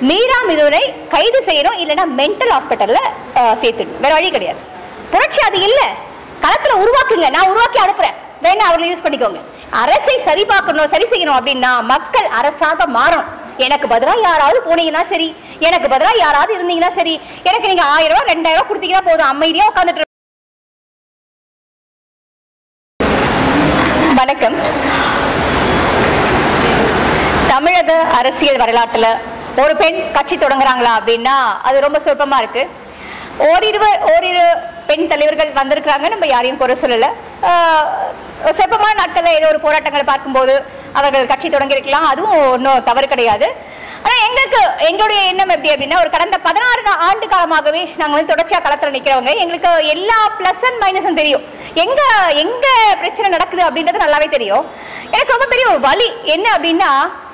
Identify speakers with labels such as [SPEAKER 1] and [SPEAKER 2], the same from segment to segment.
[SPEAKER 1] மீரா மிதுனை கைது செய்யணும் இல்லைன்னா மென்டல் ஹாஸ்பிட்டல்ல சேர்த்துடணும் வேற வழி கிடையாது புரட்சி அது இல்லை களத்துல உருவாக்குங்க நான் உருவாக்கி அனுப்புறேன் வேணா அவர்களை யூஸ் பண்ணிக்கோங்க அரசை சரி பார்க்கணும் சரி செய்யணும் அப்படின்னா மக்கள் அரசாக மாறணும் எனக்கு பதிலா யாராவது போனீங்கன்னா சரி எனக்கு பதிலா யாராவது இருந்தீங்கன்னா சரி எனக்கு நீங்க ஆயிரம் ரூபாய் ரெண்டாயிரம் ரூபாய் கொடுத்தீங்கன்னா போதும் அமைதியா உட்காந்துட்டு வணக்கம் தமிழக அரசியல் வரலாற்றுல ஒரு பெண் கட்சி தொடங்குறாங்களா அப்படின்னா அது ரொம்ப சொற்பமா இருக்கு ஓரிரு ஓரிரு பெண் தலைவர்கள் வந்திருக்கிறாங்க நம்ம யாரையும் குறை சொல்லல ஆஹ் சொற்பமான நாட்கள்ல ஏதோ ஒரு போராட்டங்களை பார்க்கும்போது அவர்கள் கட்சி தொடங்கியிருக்கலாம் அதுவும் ஒன்றும் தவறு கிடையாது ஆனா எங்களுக்கு எங்களுடைய எண்ணம் எப்படி அப்படின்னா ஒரு கடந்த பதினாறு நா- ஆண்டு காலமாகவே நாங்க வந்து தொடர்ச்சியா களத்துல நிக்கிறவங்க எங்களுக்கு எல்லா பிளஸ் அண்ட் மைனஸும் தெரியும் எங்க எங்க பிரச்சனை நடக்குது அப்படின்றது நல்லாவே தெரியும் எனக்கு ரொம்ப பெரிய ஒரு வலி என்ன அப்படின்னா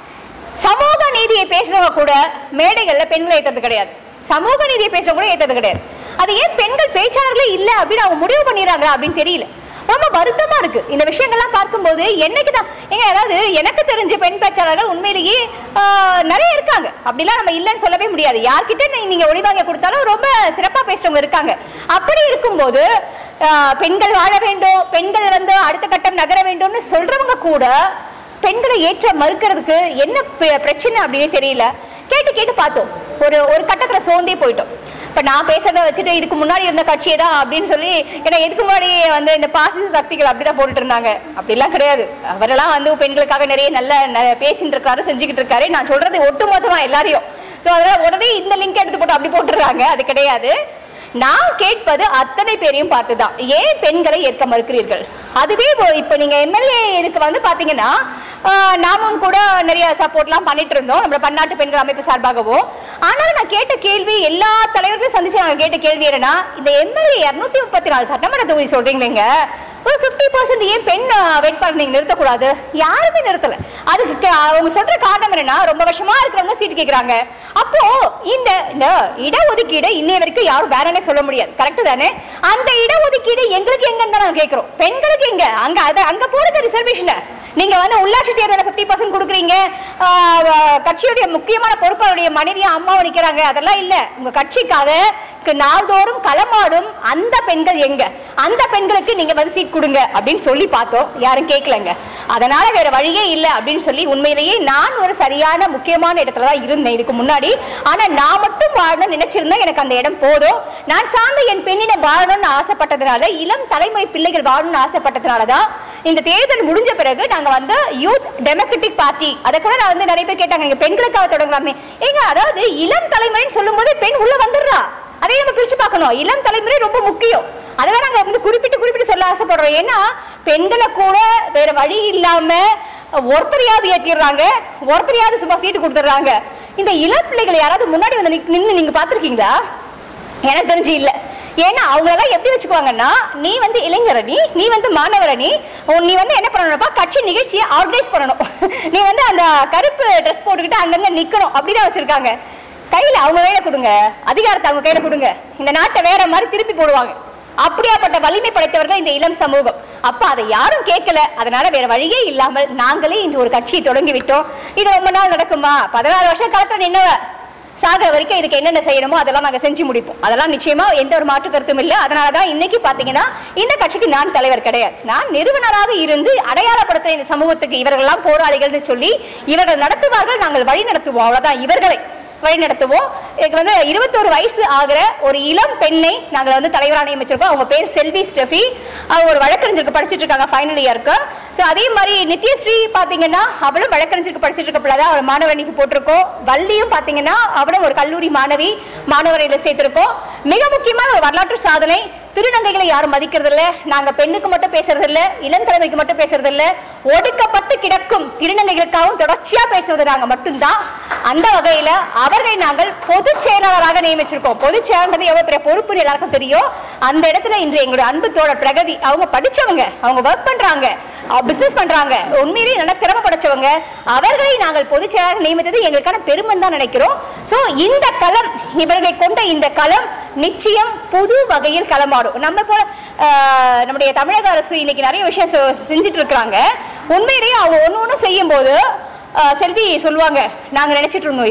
[SPEAKER 1] சமூக நீதியை பேசுறவங்க கூட மேடைகள்ல பெண்களை ஏத்துறது கிடையாது சமூக நீதியை பேசுறவங்க கூட ஏத்துறது கிடையாது அது ஏன் பெண்கள் பேச்சாளர்களே இல்லை அப்படின்னு அவங்க முடிவு பண்ணிடுறாங்க அப்படின்னு தெரியல ரொம்ப வருத்தமா இருக்கு இந்த விஷயங்கள்லாம் பார்க்கும்போது என்னைக்கு தான் ஏங்க அதாவது எனக்கு தெரிஞ்ச பெண் பேச்சாளர்கள் உண்மையிலேயே ஆஹ், நிறைய இருக்காங்க அப்படிலாம் நம்ம இல்லைன்னு சொல்லவே முடியாது யார்கிட்ட நீ- நீங்க ஒளிவாங்க கொடுத்தாலும் ரொம்ப சிறப்பா பேசுறவங்க இருக்காங்க அப்படி இருக்கும்போது ஆஹ், பெண்கள் வாழ வேண்டும் பெண்கள் வந்து அடுத்த கட்டம் நகர வேண்டும்னு சொல்றவங்க கூட பெண்களை ஏற்ற மறுக்கிறதுக்கு என்ன பி- பிரச்சனை அப்படின்னு தெரியல கேட்டு கேட்டு பார்த்தோம் ஒரு ஒரு கட்டத்துல சோர்ந்தே போயிட்டோம் இப்ப நான் பேசுறத வச்சுட்டு இதுக்கு முன்னாடி இருந்த கட்சியே தான் அப்படின்னு சொல்லி ஏன்னா இதுக்கு முன்னாடி வந்து இந்த பாசிச சக்திகள் அப்படிதான் போட்டுட்டு இருந்தாங்க அப்படிலாம் கிடையாது அவரெல்லாம் வந்து பெண்களுக்காக நிறைய நல்ல ந- பேசிட்டு இருக்காரு செஞ்சுக்கிட்டு இருக்காரு நான் சொல்றது ஒட்டுமொத்தமா எல்லாரையும் ஸோ அதனால உடனே இந்த லிங்க் எடுத்து போட்டு அப்படி போட்டுடுறாங்க அது கிடையாது நான் கேட்பது அத்தனை பேரையும் பார்த்துதான் ஏன் பெண்களை ஏற்க மறுக்கிறீர்கள் அதுவே இப்போ- இப்போ நீங்க எம்எல்ஏ இதுக்கு வந்து பாத்தீங்கன்னா ஆஹ், நாமும் கூட நிறைய சப்போர்ட்லாம் பண்ணிட்டு இருந்தோம் நம்ம பன்னாட்டு பெண்கள் அமைப்பு சார்பாகவும் ஆனால் நான் கேட்ட கேள்வி எல்லா தலைவர்களும் சந்திச்சு நாங்கள் கேட்ட கேள்வி என்னன்னா இந்த எம்எல்ஏ இரநூத்தி முப்பத்தி நாலு சட்டமன்ற தொகுதி சொல்றீங்களேங்க ஒரு ஃபிஃப்டி பர்சன்ட் ஏன் பெண் ஆஹ், வேட்பாளர் நீங்க நிறுத்தக்கூடாது யாருமே நிறுத்தல அதுக்கு க- அவங்க சொல்ற காரணம் என்னன்னா ரொம்ப வருஷமா இருக்கிறவங்க சீட்டு கேக்குறாங்க அப்போ இந்த இந்த இடஒதுக்கீடு இன்னைய வரைக்கும் யாரும் வேறனே சொல்ல முடியாது கரெக்ட் தானே அந்த இடஒதுக்கீடு எங்களுக்கு எங்கன்னு தான் நாங்க கேக்குறோம் பெண்களுக்கு எங்க அங்க அத அங்க போடுங்க ரிசர்வேஷன் நீங்க வந்து உள்ளாட்சி தேர்தலில் ஃபிஃப்டி பர்சன்ட் கொடுக்குறீங்க ஆஹ், வ- கட்சியுடைய முக்கியமான பொறுப்பாளருடைய மனைவியா அம்மாவை நிக்கிறாங்க அதெல்லாம் இல்ல உங்க கட்சிக்காக கு- நாள்தோறும் களமாடும் அந்த பெண்கள் எங்க அந்த பெண்களுக்கு நீங்க வந்து சீட் கொடுங்க அப்படின்னு சொல்லி பார்த்தோம் யாரும் கேட்கலங்க அதனால வேற வழியே இல்லை அப்படின்னு சொல்லி உண்மையிலேயே நான் ஒரு சரியான முக்கியமான இடத்துல தான் இருந்தேன் இதுக்கு முன்னாடி ஆனா நான் மட்டும் வாழணும்னு நினைச்சிருந்தேன் எனக்கு அந்த இடம் போதும் நான் சார்ந்த என் பெண்ணினை வாழணும்னு ஆசைப்பட்டதுனால இளம் தலைமுறை பிள்ளைகள் வாழணும்னு ஆசைப்பட்டதுனால தான் இந்த தேர்தல் முடிஞ்ச பிறகு நாங்க வந்து யூத் டெமோக்ராட்டிக் பார்ட்டி அதை கூட நான் வந்து நிறைய பேர் கேட்டாங்க நீங்க பெண்களுக்காக தொடங்கலாமே ஏங்க அதாவது இளம் தலைமுறைன்னு சொல்லும்போது பெண் உள்ள வந்துடுறா அதை நம்ம பிரிச்சு பார்க்கணும் இளம் தலைமுறை ரொம்ப முக்கியம் அதெல்லாம் நாங்க வந்து குறிப்பிட்டு குறிப்பிட்டு சொல்ல ஆசைப்படுறோம் ஏன்னா பெண்களை கூட வேற வழி இல்லாம ஒருத்தரையாவது ஏற்றிடுறாங்க ஒருத்தரையாவது சும்மா சீட்டு கொடுத்துட்றாங்க இந்த இளம் பிள்ளைகளை யாராவது முன்னாடி வந்து நின்று நீங்க பார்த்துருக்கீங்களா எனக்கு தெரிஞ்சு இல்ல ஏன்னா அவங்களெல்லாம் எப்படி வச்சுக்குவாங்கன்னா நீ வந்து இளைஞர் நீ நீ வந்து மாணவர் நீ நீ வந்து என்ன பண்ணணும்ப்பா கட்சி நிகழ்ச்சியை ஆர்கனைஸ் பண்ணணும் நீ வந்து அந்த கருப்பு ட்ரெஸ் போட்டுக்கிட்டு அங்கங்க நிக்கணும் அப்படிதான் வச்சிருக்காங்க கையில அவங்க கையில கொடுங்க அதிகாரத்தை அவங்க கையில கொடுங்க இந்த நாட்டை வேற மாதிரி திருப்பி போடுவாங்க அப்படியாப்பட்ட வலிமை படைத்தவர்கள் இந்த இளம் சமூகம் அப்ப அதை யாரும் கேட்கல அதனால வேற வழியே இல்லாமல் நாங்களே இன்று ஒரு கட்சியை தொடங்கி விட்டோம் இது ரொம்ப நாள் நடக்குமா பதினாறு வருஷம் காலத்துல நின்னவ சாகிற வரைக்கும் இதுக்கு என்னென்ன செய்யணுமோ அதெல்லாம் நாங்கள் செஞ்சு முடிப்போம் அதெல்லாம் நிச்சயமா எந்த ஒரு மாற்று கருத்தும் இல்லை அதனால தான் இன்னைக்கு பார்த்தீங்கன்னா இந்த கட்சிக்கு நான் தலைவர் கிடையாது நான் நிறுவனராக இருந்து அடையாளப்படுத்துற இந்த சமூகத்துக்கு இவர்கள்லாம் போராளிகள்னு சொல்லி இவர்கள் நடத்துவார்கள் நாங்கள் வழி நடத்துவோம் அவ்வளவுதான் இவர்களை வழி நடத்துவோம் எனக்கு வந்து இருபத்தோரு வயசு ஆகிற ஒரு இளம் பெண்ணை நாங்கள் வந்து தலைவராக நியமிச்சிருக்கோம் அவங்க பேர் செல்வி ஸ்டெஃபி அவங்க ஒரு வழக்கறிஞருக்கு படிச்சிட்டு இருக்காங்க ஃபைனல் இயருக்கு ஸோ அதே மாதிரி நித்யஸ்ரீ பார்த்தீங்கன்னா அவளும் வழக்கறிஞருக்கு படிச்சிட்டு இருக்க பிள்ளை தான் அவள் மாணவரணிக்கு போட்டிருக்கோம் வள்ளியும் பார்த்தீங்கன்னா அவளும் ஒரு கல்லூரி மாணவி மாணவரையில் சேர்த்திருக்கோம் மிக முக்கியமான ஒரு வரலாற்று சாதனை திருநங்கைகளை யாரும் மதிக்கிறது இல்ல நாங்க பெண்ணுக்கு மட்டும் பேசுறது இல்ல இளம் தலைமைக்கு மட்டும் பேசுறது இல்ல ஒடுக்கப்பட்டு கிடக்கும் திருநங்கைகளுக்காகவும் தொடர்ச்சியா பேசுறது நாங்க மட்டும்தான் அந்த வகையில அவர்களை நாங்கள் பொதுச் செயலாளராக நியமிச்சிருக்கோம் பொதுச் செயலாளர் எவ்வளவு பெரிய பொறுப்புன்னு எல்லாருக்கும் தெரியும் அந்த இடத்துல இன்று எங்களுடைய அன்பு தோழர் பிரகதி அவங்க படிச்சவங்க அவங்க ஒர்க் பண்றாங்க பிசினஸ் பண்றாங்க உண்மையிலேயே நல்லா திறமை படைச்சவங்க அவர்களை நாங்கள் பொதுச் செயலாளர் நியமித்தது எங்களுக்கான பெருமை தான் நினைக்கிறோம் சோ இந்த களம் இவர்களை கொண்ட இந்த களம் நிச்சயம் புது வகையில் களமாடும் நம்ம போல ஆஹ், நம்முடைய தமிழக அரசு இன்னைக்கு நிறைய விஷயம் செ- செஞ்சுட்டு இருக்கிறாங்க உண்மையிலேயே அவங்க ஒன்று ஒன்று செய்யும் போது செல்வி சொல்லுவாங்க நாங்க நினைச்சிட்டு இருந்தோம் இதை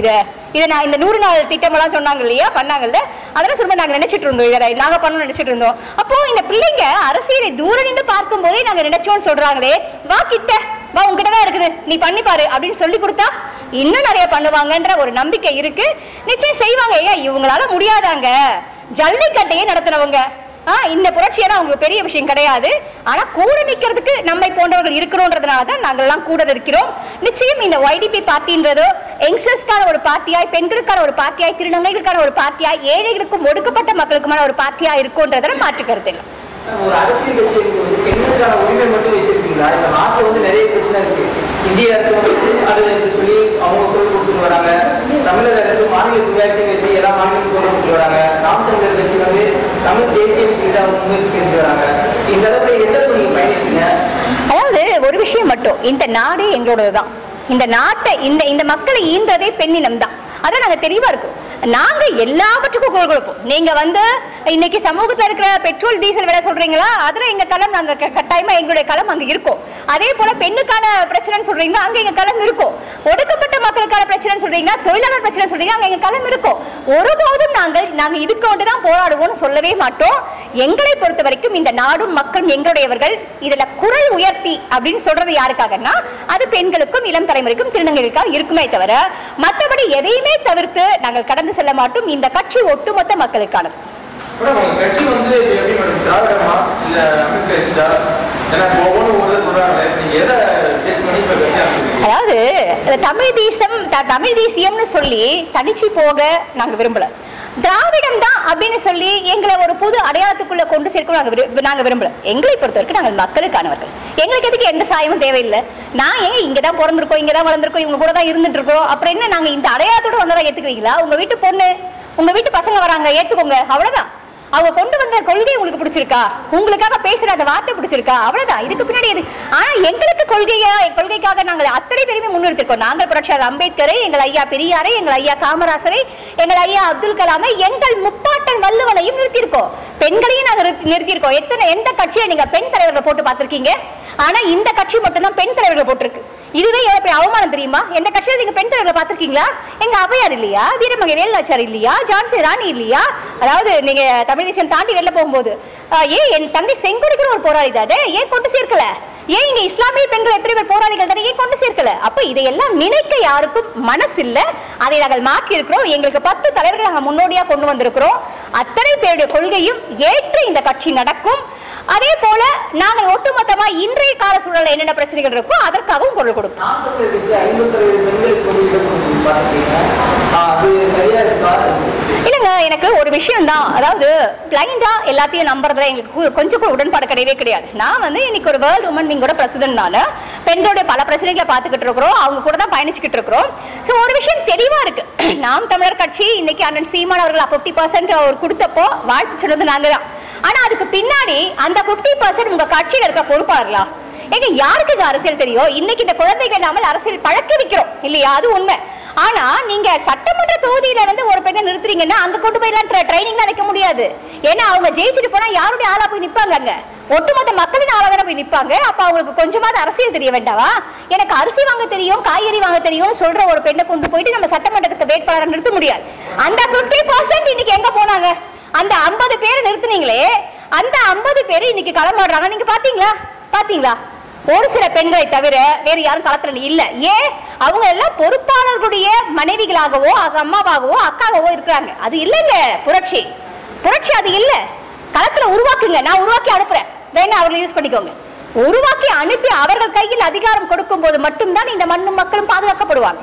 [SPEAKER 1] இதை நான் இந்த நூறு நாள் திட்டமெல்லாம் சொன்னாங்க இல்லையா பண்ணாங்கல்ல அதெல்லாம் சொல்லும்போது நாங்கள் நினைச்சிட்டு இருந்தோம் இதை நாங்கள் பண்ணணும்னு நினைச்சிட்டு இருந்தோம் அப்போ இந்த பிள்ளைங்க அரசியலை தூர நின்று பார்க்கும்போதே நாங்கள் நினைச்சோம்னு சொல்றாங்களே வா கிட்ட வா உங்ககிட்ட தான் இருக்குது நீ பண்ணி பாரு அப்படின்னு சொல்லி கொடுத்தா இன்னும் நிறைய பண்ணுவாங்கன்ற ஒரு நம்பிக்கை இருக்கு நிச்சயம் செய்வாங்க ஏன் இவங்களால முடியாதாங்க ஜல்லிக்கட்டையே நடத்தினவங்க ஆ இந்த புரட்சியெல்லாம் அவங்களுக்கு பெரிய விஷயம் கிடையாது ஆனா கூட நிக்கிறதுக்கு நம்மை போன்றவர்கள் இருக்கிறோன்றதுனால தான் நாங்கள்லாம் கூட இருக்கிறோம் நிச்சயம் இந்த ஒய்டிபி பார்ட்டின்றதோ யங்ஸ்டர்ஸ்க்கான ஒரு பார்ட்டியாய் பெண்களுக்கான ஒரு பார்ட்டியாய் திருநங்கைகளுக்கான ஒரு பார்ட்டியாய் ஏழைகளுக்கும் ஒடுக்கப்பட்ட மக்களுக்குமான ஒரு பார்ட்டியா இருக்கும்ன்றதுல மாற்று கருத்து இல்லை
[SPEAKER 2] ஒரு அரசியல் கட்சிகளுக்கு வந்து பெண்களுக்கான உரிமை மட்டும் வச்சிருக்கீங்களா இந்த நாட்டில் வந்து நிறைய பிரச்சனை இருக்கு இந்திய அரசு வந்து அது என்று சொல்லி அவங்க குரல் கொடுத்துட்டு வராங்க தமிழக அரசு மாநில சுயாட்சி வச்சு எல்லா மாநிலங்களும் குரல் கொடுத்துட்டு வராங்க நாம் தமிழர் கட்சி வந்து தமிழ் தேசியம் சொல்லிட்டு அவங்க முன்வச்சு பேசிட்டு வராங்க இந்த அளவுக்கு எந்த அளவுக்கு நீங்க பயணிப்பீங்க
[SPEAKER 1] அதாவது ஒரு விஷயம் மட்டும் இந்த நாடே எங்களோடது தான் இந்த நாட்டை இந்த இந்த மக்களை ஈன்றதே பெண்ணினம் தான் அதான் நாங்கள் தெளிவாக இருக்கோம் நாங்கள் எல்லாவற்றுக்கும் குரல் கொடுப்போம் நீங்கள் வந்து இன்னைக்கு சமூகத்தில் இருக்கிற பெட்ரோல் டீசல் விலை சொல்கிறீங்களா அதில் எங்கள் களம் நாங்கள் கட்டாயமாக எங்களுடைய களம் அங்கே இருக்கும் அதே போல் பெண்ணுக்கான பிரச்சனைன்னு சொல்கிறீங்கன்னா அங்கே எங்கள் களம் இருக்கும் ஒடுக்கப்பட்ட மக்களுக்கான பிரச்சனைன்னு சொல்கிறீங்கன்னா தொழிலாளர் பிரச்சனை சொல்கிறீங்கன்னா அங்கே எங்கள் களம் இருக்கும் ஒருபோதும் நாங்கள் நாங்கள் இதுக்கு தான் போராடுவோம்னு சொல்லவே மாட்டோம் எங்களை பொறுத்த வரைக்கும் இந்த நாடும் மக்களும் எங்களுடையவர்கள் இதில் குரல் உயர்த்தி அப்படின்னு சொல்றது யாருக்காகன்னா அது பெண்களுக்கும் இளம் தலைமுறைக்கும் திருநங்கைகளுக்காக இருக்குமே தவிர மற்றபடி எதையுமே தவிர்த்து நாங்கள் கடந்து செல்ல மாட்டோம் இந்த கட்சி ஒட்டுமொத்த மக்களுக்கானது
[SPEAKER 3] மேடம் உங்க கட்சி வந்து இப்ப எப்படி மேடம் திராவிடமா இல்ல அம்பேத்கரிஸ்டா ஏன்னா இப்போ ஒவ்வொன்று ஒவ்வொரு சொல்றாங்க நீங்க எதை பேஸ் பண்ணி இப்ப கட்சி ஆரம்பிக்கிறீங்க
[SPEAKER 1] அதாவது இந்த தமிழ் தேசம் த- தமிழ் தேசியம்னு சொல்லி தனிச்சு போக நாங்கள் விரும்பல திராவிடம் தான் அப்படின்னு சொல்லி எங்களை ஒரு புது அடையாளத்துக்குள்ள கொண்டு சேர்க்க நாங்கள் விரு நாங்கள் விரும்பல எங்களை பொறுத்த வரைக்கும் நாங்கள் மக்களுக்கானவர்கள் எங்களுக்கு எதுக்கு எந்த சாயமும் தேவையில்லை நான் ஏங்க இங்கே தான் பிறந்திருக்கோம் இங்கே தான் வளர்ந்துருக்கோம் இவங்க கூட தான் இருந்துட்டு இருக்கோம் அப்புறம் என்ன நாங்கள் இந்த அடையாளத்தோட வந்ததா ஏற்றுக்குவீங்களா உங்கள் வீட்டு பொண்ணு உங்கள் வீட்டு பசங்க வராங்க ஏற்றுக்கோங்க அவ்வளோதான் அவங்க கொண்டு வந்த கொள்கை உங்களுக்கு பிடிச்சிருக்கா உங்களுக்காக பேசுற அந்த வார்த்தை பிடிச்சிருக்கா அவ்வளவுதான் இதுக்கு பின்னாடி எது ஆனா எங்களுக்கு கொள்கையா கொள்கைக்காக நாங்கள் அத்தனை பேருமே முன்னிறுத்திருக்கோம் நாங்கள் புரட்சியாளர் அம்பேத்கரை எங்கள் ஐயா பெரியாரை எங்கள் ஐயா காமராசரை எங்கள் ஐயா அப்துல் கலாமை எங்கள் முப்பாட்டன் வள்ளுவனையும் நிறுத்தியிருக்கோம் பெண்களையும் நாங்கள் நிறுத்தி- நிறுத்தியிருக்கோம் எத்தனை எந்த கட்சியை நீங்க பெண் தலைவர்களை போட்டு பார்த்திருக்கீங்க ஆனா இந்த கட்சி மட்டும்தான் பெண் தலைவர்களை போட்டிருக்கு இதுவே எவ்வளவு பெரிய அவமானம் தெரியுமா எந்த கட்சியில நீங்க பெண் தலைவர்களை பார்த்திருக்கீங்களா எங்க அவையார் இல்லையா வீரமங்கை வேலாச்சார் இல்லையா ஜான்சி ராணி இல்லையா அதாவது நீங்க தமிழ் தேசம் தாண்டி வெளில போகும்போது ஆஹ், ஏன் என் தங்கை செங்கோடிக்கு ஒரு போராளி தானே ஏன் கொண்டு சேர்க்கல ஏன் இங்க இஸ்லாமிய பெண்கள் எத்தனை பேர் போராளிகள் தானே ஏன் கொண்டு சேர்க்கல அப்ப இதையெல்லாம் நினைக்க யாருக்கும் மனசு இல்ல அதை நாங்கள் மாற்றி இருக்கிறோம் எங்களுக்கு பத்து தலைவர்கள் நாங்கள் முன்னோடியா கொண்டு வந்திருக்கிறோம் அத்தனை பேருடைய கொள்கையும் ஏற்று இந்த கட்சி நடக்கும் அதே போல நாங்கள் ஒட்டுமொத்தமா இன்றைய கால சூழல்ல என்னென்ன பிரச்சனைகள் இருக்கோ அதற்காகவும் குரல் கொடுப்போம்
[SPEAKER 2] நாம் தமிழர் கட்சி ஐம்பது சதவீத பெண்களுக்கு வந்து இடம் கொடுக்குது பார்த்துருக்கீங்க அது சரியா இருக்கா
[SPEAKER 1] இல்லைங்க எனக்கு ஒரு விஷயம் தான் அதாவது பிளைண்டா எல்லாத்தையும் நம்புறதுல எங்களுக்கு கு- கொஞ்சம் கூட உடன்பாடு கிடையவே கிடையாது நான் வந்து இன்னைக்கு ஒரு வேர்ல்டு உமன் விங்கோட பிரசிடென்ட் நான் பெண்களுடைய பல பிரச்சனைகளை பார்த்துக்கிட்டு இருக்கிறோம் அவங்க கூட தான் பயணிச்சுக்கிட்டு இருக்கிறோம் ஸோ ஒரு விஷயம் தெளிவா இருக்கு நாம் தமிழர் கட்சி இன்னைக்கு அண்ணன் சீமான் அவர்கள் ஃபிஃப்டி பர்சன்ட் அவர் கொடுத்தப்போ வாழ்த்து சொன்னது நாங்க தான் ஆனா அதுக்கு பின்னாடி அந்த ஃபிஃப்டி பர்சன்ட் உங்க கட்சியில இருக்க பொறுப்பாளர்களா ஏங்க யாருக்கு இது அரசியல் தெரியும் இன்னைக்கு இந்த குழந்தைகள் நாமல் அரசியல் பழக்க வைக்கிறோம் இல்லையா அது உண்மை ஆனா நீங்க சட்டமன்ற தொகுதியில வந்து ஒரு பெண்ணை நிறுத்துறீங்கன்னா அங்க கொண்டு போய்லாம் ட்ரைனிங்லாம் வைக்க முடியாது ஏன்னா அவங்க ஜெயிச்சுட்டு போனா யாருடைய ஆளா போய் நிப்பாங்க அங்க ஒட்டுமொத்த மக்களின் ஆளா தானே போய் நிப்பாங்க அப்ப அவங்களுக்கு கொஞ்சமாவது அரசியல் தெரிய வேண்டாவா எனக்கு அரிசி வாங்க தெரியும் காய்கறி வாங்க தெரியும் சொல்ற ஒரு பெண்ணை கொண்டு போயிட்டு நம்ம சட்டமன்றத்துக்கு வேட்பாளரை நிறுத்த முடியாது அந்த 50% பர்சன்ட் இன்னைக்கு எங்க போனாங்க அந்த 50 பேரை நிறுத்துனீங்களே அந்த 50 பேர் இன்னைக்கு களமாடுறாங்க நீங்க பாத்தீங்களா பாத்தீங்களா ஒரு சில பெண்களை தவிர வேறு யாரும் களத்துல இல்ல ஏன் அவங்க எல்லாம் பொறுப்பாளர்களுடைய மனைவிகளாகவோ அக- அம்மாவாகவோ அக்காகவோ இருக்கிறாங்க அது இல்லைங்க புரட்சி புரட்சி அது இல்ல களத்துல உருவாக்குங்க நான் உருவாக்கி அனுப்புறேன் வேணா அவர்களை யூஸ் பண்ணிக்கோங்க உருவாக்கி அனுப்பி அவர்கள் கையில் அதிகாரம் கொடுக்கும் போது மட்டும்தான் இந்த மண்ணும் மக்களும் பாதுகாக்கப்படுவாங்க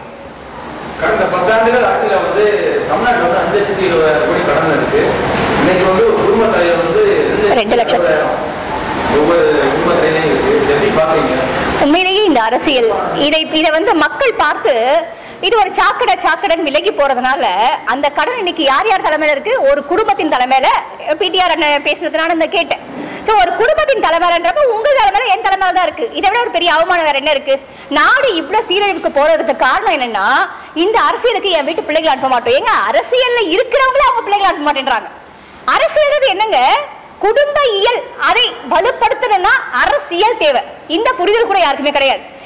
[SPEAKER 3] கடந்த பத்தாண்டுகள் ஆட்சியில வந்து தமிழ்நாட்டில் வந்து அஞ்சு லட்சத்தி இருபதாயிரம் கோடி கடன் இருக்கு இன்னைக்கு வந்து ஒரு குடும்ப தலைவர் வந்து
[SPEAKER 1] ரெண்டு லட்சம்.
[SPEAKER 3] இருபதாயிரம் ஒவ்வொரு குடும்ப தலையிலையும் இருக்கு இதை எப்படி பாக்குறீங்க
[SPEAKER 1] உண்மையிலேயே இந்த அரசியல் இதை இதை வந்து மக்கள் பார்த்து இது ஒரு சாக்கடை சாக்கடைன்னு விலகி போறதுனால அந்த கடன் இன்னைக்கு யார் யார் தலைமையில இருக்கு ஒரு குடும்பத்தின் தலைமையில பிடிஆர் அண்ணன் பேசுனது நான் இந்த கேட்டேன் ஸோ ஒரு குடும்பத்தின் தலைமையிலன்றப்ப உங்க தலைமையில என் தலைமையில தான் இருக்கு இதை விட ஒரு பெரிய அவமானம் வேற என்ன இருக்கு நாடு இவ்வளவு சீரழிவுக்கு போறதுக்கு காரணம் என்னன்னா இந்த அரசியலுக்கு என் வீட்டு பிள்ளைகளை அனுப்ப மாட்டோம் ஏங்க அரசியல்ல இருக்கிறவங்களே அவங்க பிள்ளைகளை அனுப்ப மாட்டேன்றாங்க அரசியல் என்னங்க குடும்ப இயல் அதை வலுப்படுத்தணும்னா அரசியல் தேவை இந்த புரிதல் கூட யாருக்குமே கிடையாது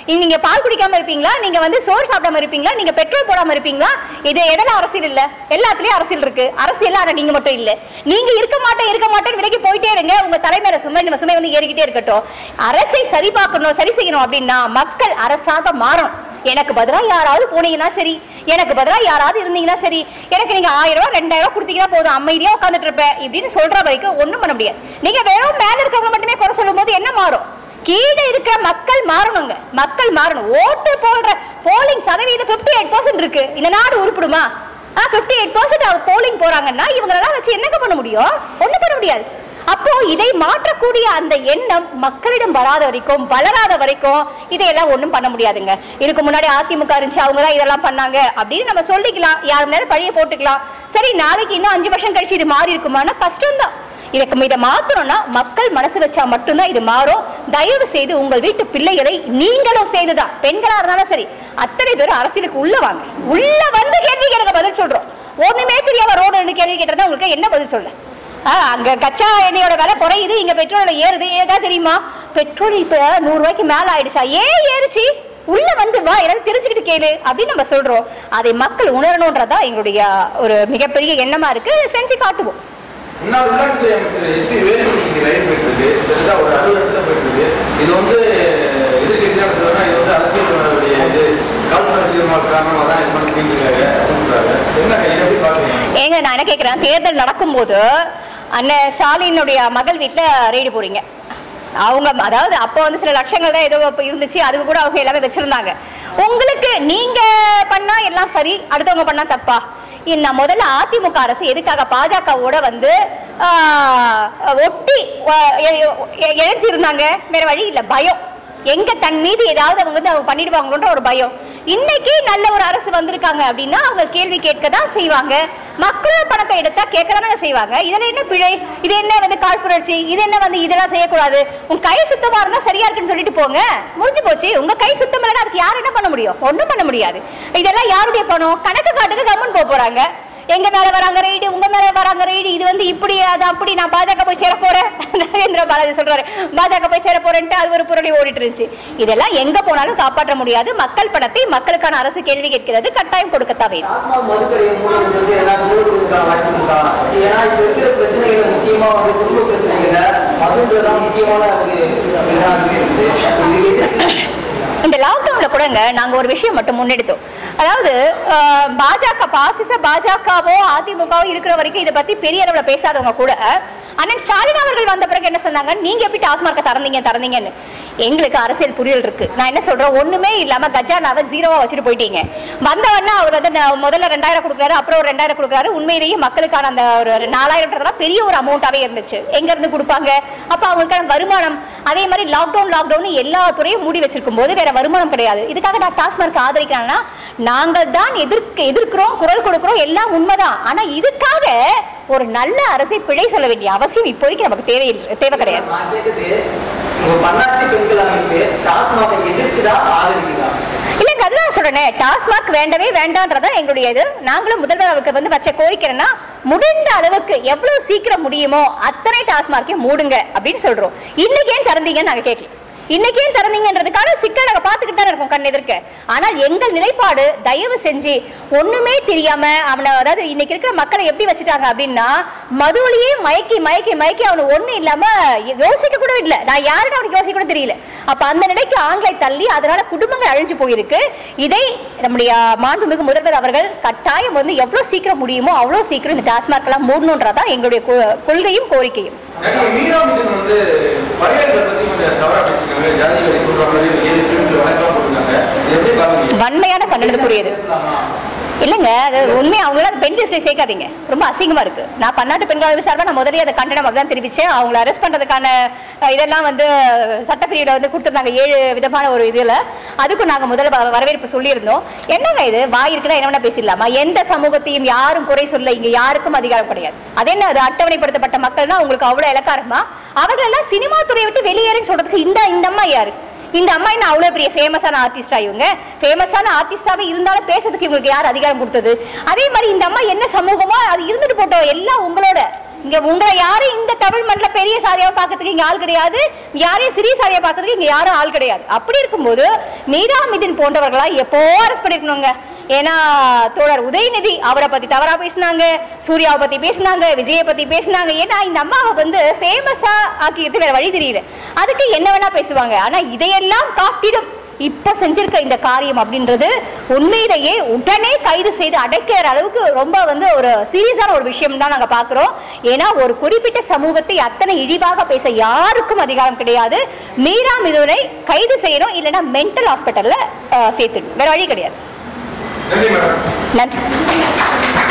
[SPEAKER 1] இங்க நீங்க பால் குடிக்காம இருப்பீங்களா நீங்க வந்து சோறு சாப்பிடாம இருப்பீங்களா நீங்க பெட்ரோல் போடாம இருப்பீங்களா இது எதெல்லாம் அரசியல் இல்ல எல்லாத்துலயும் அரசியல் இருக்கு அரசியல் ஆனா நீங்க மட்டும் இல்ல நீங்க இருக்க மாட்டேன் இருக்க மாட்டேன்னு விலைக்கு போயிட்டே இருங்க உங்க தலைமையில சுமை நம்ம சுமை வந்து ஏறிக்கிட்டே இருக்கட்டும் அரசை சரி பார்க்கணும் சரி செய்யணும் அப்படின்னா மக்கள் அரசாக மாறணும் எனக்கு பதிலா யாராவது போனீங்கன்னா சரி எனக்கு பதிலா யாராவது இருந்தீங்கன்னா சரி எனக்கு நீங்க ஆயிரம் ரூபாய் ரெண்டாயிரம் ரூபாய் கொடுத்தீங்கன்னா போதும் அமைதியா உட்காந்துட்டு இருப்பேன் இப்படின்னு சொல்ற வரைக்கும் ஒண்ணும் பண்ண முடியாது நீங்க வெறும் மேல இருக்கிறவங்க மட்டுமே குறை சொல்லும் போது என்ன மாறும் கீழே இருக்கிற மக்கள் மாறணுங்க மக்கள் மாறணும் ஓட்டு போடுற போலிங் சதவீதம் 58% எயிட் பர்சன்ட் இருக்கு இந்த நாடு உருப்பிடுமா ஃபிஃப்டி எயிட் பர்சன்ட் அவர் போலிங் போறாங்கன்னா இவங்களெல்லாம் வச்சு என்னங்க பண்ண முடியும் ஒண்ணும் பண்ண முடியாது அப்போ இதை மாற்றக்கூடிய அந்த எண்ணம் மக்களிடம் வராத வரைக்கும் வளராத வரைக்கும் இதையெல்லாம் ஒண்ணும் பண்ண முடியாதுங்க இதுக்கு முன்னாடி அதிமுக இருந்துச்சு அவங்க தான் இதெல்லாம் பண்ணாங்க அப்படின்னு நம்ம சொல்லிக்கலாம் யார் மேல பழிய போட்டுக்கலாம் சரி நாளைக்கு இன்னும் அஞ்சு வருஷம் கழிச்சு இது மாறி இருக்குமானா கஷ்டம்தான் இதுக்கு இதை மாத்தணும்னா மக்கள் மனசு வச்சா மட்டும்தான் இது மாறும் தயவு செய்து உங்கள் வீட்டு பிள்ளைகளை நீங்களும் செய்துதான் பெண்களா இருந்தாலும் சரி அத்தனை பேரும் அரசியலுக்கு உள்ள வாங்க உள்ள வந்து கேள்வி கேளுங்க பதில் சொல்றோம் ஒண்ணுமே தெரியாம ரோடு ரெண்டு கேள்வி கேட்டா உங்களுக்கு என்ன பதில் சொல்ல ஆ, அங்க கச்சா எண்ணெயோட விலை குறையுது இங்க பெட்ரோல் ஏறுது ஏதா தெரியுமா பெட்ரோல் இப்ப நூறு ரூபாய்க்கு மேல ஆயிடுச்சா ஏன் ஏறுச்சு உள்ள வந்து வா எனக்கு தெரிஞ்சுக்கிட்டு கேளு அப்படின்னு நம்ம சொல்றோம் அதை மக்கள் உணரணுன்றதா எங்களுடைய ஒரு மிகப்பெரிய எண்ணமா இருக்கு செஞ்சு காட்டுவோம்
[SPEAKER 3] முன்னாள் உள்ளாட்சித்துறை அமைச்சர் எஸ் பி வேலுமணிக்கு ரயில் போயிட்டு இருக்கு பெருசா ஒரு அறுபது இடத்துல போயிட்டு இருக்கு இது வந்து எதிர்கட்சியாக சொல்லுவாங்க இது வந்து அரசியலுடைய இது கால்புணர்ச்சி காரணமாக தான் இது பண்ணி பேசியிருக்காங்க சொல்றாங்க என்ன இதை எப்படி பாக்குறீங்க
[SPEAKER 1] ஏங்க நான் என்ன கேட்குறேன் தேர்தல் நடக்கும்போது அண்ணன் ஸ்டாலினுடைய மகள் வீட்டில் ரெய்டு போறீங்க அவங்க அதாவது அப்போ வந்து சில லட்சங்கள் தான் ஏதோ அப்போ இருந்துச்சு அதுக்கு கூட அவங்க எல்லாமே வச்சிருந்தாங்க உங்களுக்கு நீங்க பண்ணா எல்லாம் சரி அடுத்தவங்க பண்ணா தப்பா இந்த முதல்ல அதிமுக அரசு எதுக்காக பாஜகவோட வந்து ஆஹ், ஒட்டி ஆஹ், எ- எ- இழைச்சிருந்தாங்க வேற வழி இல்லை பயம் எங்க தன் மீது ஏதாவது அவங்க வந்து அவங்க பண்ணிடுவாங்களோன்ற ஒரு பயம் இன்னைக்கு நல்ல ஒரு அரசு வந்திருக்காங்க அப்படின்னா அவங்க கேள்வி கேட்க தான் செய்வாங்க மக்களோட பணத்தை எடுத்தா கேட்க தானே செய்வாங்க இதுல என்ன பிழை இது என்ன வந்து காழ்ப்புணர்ச்சி இது என்ன வந்து இதெல்லாம் செய்யக்கூடாது உங்க கை சுத்தமா இருந்தா சரியா இருக்குன்னு சொல்லிட்டு போங்க முடிஞ்சு போச்சு உங்க கை சுத்தம் இல்லைன்னா அதுக்கு யார் என்ன பண்ண முடியும் ஒண்ணும் பண்ண முடியாது இதெல்லாம் யாருடைய பணம் கணக்கு காட்டுக்கு கம்மன் போக போறாங்க எங்க மேல வராங்க ரைடு உங்க மேல வராங்க ரைடு இது வந்து இப்படி அது அப்படி நான் பாஜக போய் சேர போறேன் நரேந்திர பாலாஜி சொல்றாரு பாஜக போய் சேர போறேன்ட்டு அது ஒரு புரளி ஓடிட்டு இருந்துச்சு இதெல்லாம் எங்க போனாலும் காப்பாற்ற முடியாது மக்கள் பணத்தை மக்களுக்கான அரசு கேள்வி கேட்கிறது கட்டாயம் கொடுக்கத்தான் வேணும்
[SPEAKER 2] டாஸ்மாக் மதுக்கடையை மூடுறது எல்லாம் மூடுறதுக்கான வாய்ப்பு இருக்கா ஏன்னா இப்ப இருக்கிற பிரச்சனைகள் முக்கியமா வந்து குடும்ப பிரச்சனைகள்ல மதுசுல தான் முக்கியமான ஒரு இதா இருக்குது. So, இதுக்கு
[SPEAKER 1] இந்த லாக்டவுன்ல கூடங்க நாங்க ஒரு விஷயம் மட்டும் முன்னெடுத்தோம் அதாவது அஹ், பாஜக பாசிச பாஜகவோ அதிமுகவோ இருக்கிற வரைக்கும் இதை பத்தி பெரிய அளவுல பேசாதவங்க கூட அண்ணன் ஸ்டாலின் அவர்கள் வந்த பிறகு என்ன சொன்னாங்க நீங்க எப்படி டாஸ்மார்க்கை திறந்தீங்க திறந்தீங்கன்னு எங்களுக்கு அரசியல் புரியல் இருக்கு நான் என்ன சொல்றேன் ஒண்ணுமே இல்லாம கஜானாவை ஜீரோவா வச்சுட்டு போயிட்டீங்க வந்தவொடனே அவர் வந்து நான் முதல்ல ரெண்டாயிரம் கொடுக்குறாரு அப்புறம் ஒரு ரெண்டாயிரம் கொடுக்குறாரு உண்மையிலேயே மக்களுக்கான அந்த ஒரு நாலாயிரம்ன்றதெல்லாம் பெரிய ஒரு அமௌண்ட்டாவே இருந்துச்சு எங்க இருந்து கொடுப்பாங்க அப்ப அவங்களுக்கான வருமானம் அதே மாதிரி லாக்டவுன் லாக்டவுன் எல்லா துறையும் மூடி வச்சிருக்கும் போது வேற வருமானம் கிடையாது இதுக்காக நான் டாஸ்மார்க் ஆதரிக்கிறேன்னா நாங்கள் தான் எதிர்க்க எதிர்க்கிறோம் குரல் கொடுக்கிறோம் எல்லாம் உண்மைதான் ஆனா இதுக்காக ஒரு நல்ல அரசை பிழை சொல்ல வேண்டிய அவசியம் இப்போதைக்கு நமக்கு தேவை தேவை கிடையாது
[SPEAKER 2] நான் கேட்டது உங்க பன்னாட்டு பெண்கள் அமைப்பு டாஸ்மாகை எதிர்க்குதா ஆதரிக்குதா
[SPEAKER 1] இல்லைங்க அதுதான் சொல்றேனே டாஸ்மாக் வேண்டவே வேண்டான்றதா எங்களுடைய இது நாங்களும் முதல்வர் அவருக்கு வந்து வச்ச கோரிக்கைன்னா முடிந்த அளவுக்கு எவ்வளவு சீக்கிரம் முடியுமோ அத்தனை டாஸ்மார்க்கையும் மூடுங்க அப்படின்னு சொல்றோம் இன்னைக்கு ஏன் திறந்தீங்கன்னு நாங்க கேட்கல இன்னைக்கு ஏன் திறந்தீங்கன்றதுக்கான சிக்கல் நாங்க பார்த்துக்கிட்டு தான் இருக்கோம் கண் எதிர்க்க ஆனால் எங்கள் நிலைப்பாடு தயவு செஞ்சு ஒண்ணுமே தெரியாம அவனை அதாவது இன்னைக்கு இருக்கிற மக்களை எப்படி வச்சுட்டாங்க அப்படின்னா மதுவிலேயே மயக்கி மயக்கி மயக்கி அவனை ஒண்ணு இல்லாம யோசிக்க கூட இல்லை நான் யாருன்னு அவனுக்கு யோசிக்க கூட தெரியல அப்ப அந்த நிலைக்கு ஆண்களை தள்ளி அதனால குடும்பங்கள் அழிஞ்சு போயிருக்கு இதை நம்முடைய மாண்புமிகு முதல்வர் அவர்கள் கட்டாயம் வந்து எவ்வளவு சீக்கிரம் முடியுமோ அவ்வளவு சீக்கிரம் இந்த டாஸ்மாக் எல்லாம் மூடணுன்றதான் எங்களுடைய கொ- கொள்கையும் கோரிக்கையும்
[SPEAKER 3] நடிகை மீனா மிதுன் வந்து பறையர்களை பத்தி கொஞ்சம் தவறா பேசிருக்காங்க ஜாதி வரி சொல்ற மாதிரி ஏழு கிலோமீட்டர் வழக்கெல்லாம் போட்டிருக்காங்க இது எப்படி பாக்குறீங்க
[SPEAKER 1] வன்மையான கண்டனத்துக்குரியது இல்லைங்க அது உண்மை அவங்கள அது பெண் லிஸ்ட்ல சேர்க்காதீங்க ரொம்ப அசிங்கமா இருக்கு நான் பன்னாட்டு பெண்கள் அமைப்பு சார்பா நான் முதலே அதை கண்டனம் தான் தெரிவிச்சேன் அவங்கள அரெஸ்ட் பண்றதுக்கான அஹ், இதெல்லாம் வந்து சட்டப்பிரிவில் வந்து கொடுத்துருந்தாங்க ஏழு விதமான ஒரு இதுல அதுக்கும் நாங்க முதல்ல வ- வரவேற்பு சொல்லியிருந்தோம் என்னங்க இது வாய் இருக்குன்னா என்ன வேணா பேசிடலாமா எந்த சமூகத்தையும் யாரும் குறை சொல்ல இங்க யாருக்கும் அதிகாரம் கிடையாது அது என்ன அது அட்டவணைப்படுத்தப்பட்ட மக்கள்னா உங்களுக்கு அவ்வளவு இலக்காரமா அவர்கள் எல்லாம் சினிமா துறையை விட்டு வெளியேறுன்னு சொல்றதுக்கு இந்த இந்த அம்மா யாரு இந்த அம்மா என்ன அவ்வளோ பெரிய ஃபேமஸான ஆர்டிஸ்டா இவங்க ஃபேமஸான ஆர்டிஸ்டாவே இருந்தாலும் பேசுறதுக்கு இவங்களுக்கு யார் அதிகாரம் கொடுத்தது அதே மாதிரி இந்த அம்மா என்ன சமூகமோ அது இருந்துட்டு போட்டோம் எல்லாம் உங்களோட இங்க உங்களை யாரும் இந்த தமிழ் மண்ணில் பெரிய சாதியாக பார்க்கறதுக்கு இங்க ஆள் கிடையாது யாரையும் சிறிய சாதியாக பார்க்கறதுக்கு இங்க யாரும் ஆள் கிடையாது அப்படி இருக்கும்போது மீரா மிதின் போன்றவர்களா எப்போ அரெஸ்ட் பண்ணிருக்கணுங்க ஏன்னா தோழர் உதயநிதி அவரை பத்தி தவறா பேசினாங்க சூர்யாவை பத்தி பேசினாங்க விஜயை பத்தி பேசினாங்க ஏன்னா இந்த அம்மாவை வந்து ஃபேமஸா ஆக்கிக்கிறது வேற வழி தெரியல அதுக்கு என்ன வேணா பேசுவாங்க ஆனா இதையெல்லாம் காட்டிடும் இப்போ செஞ்சிருக்க இந்த காரியம் அப்படின்றது உண்மையிலேயே உடனே கைது செய்து அடைக்கிற அளவுக்கு ரொம்ப வந்து ஒரு சீரியஸான ஒரு விஷயம் தான் நாங்கள் பார்க்குறோம் ஏன்னா ஒரு குறிப்பிட்ட சமூகத்தை அத்தனை இழிவாக பேச யாருக்கும் அதிகாரம் கிடையாது மீரா மிதுனை கைது செய்யணும் இல்லைன்னா மென்டல் ஹாஸ்பிட்டலில் சேர்த்துடணும் வேற வழி கிடையாது
[SPEAKER 3] நன்றி மேடம்
[SPEAKER 1] நன்றி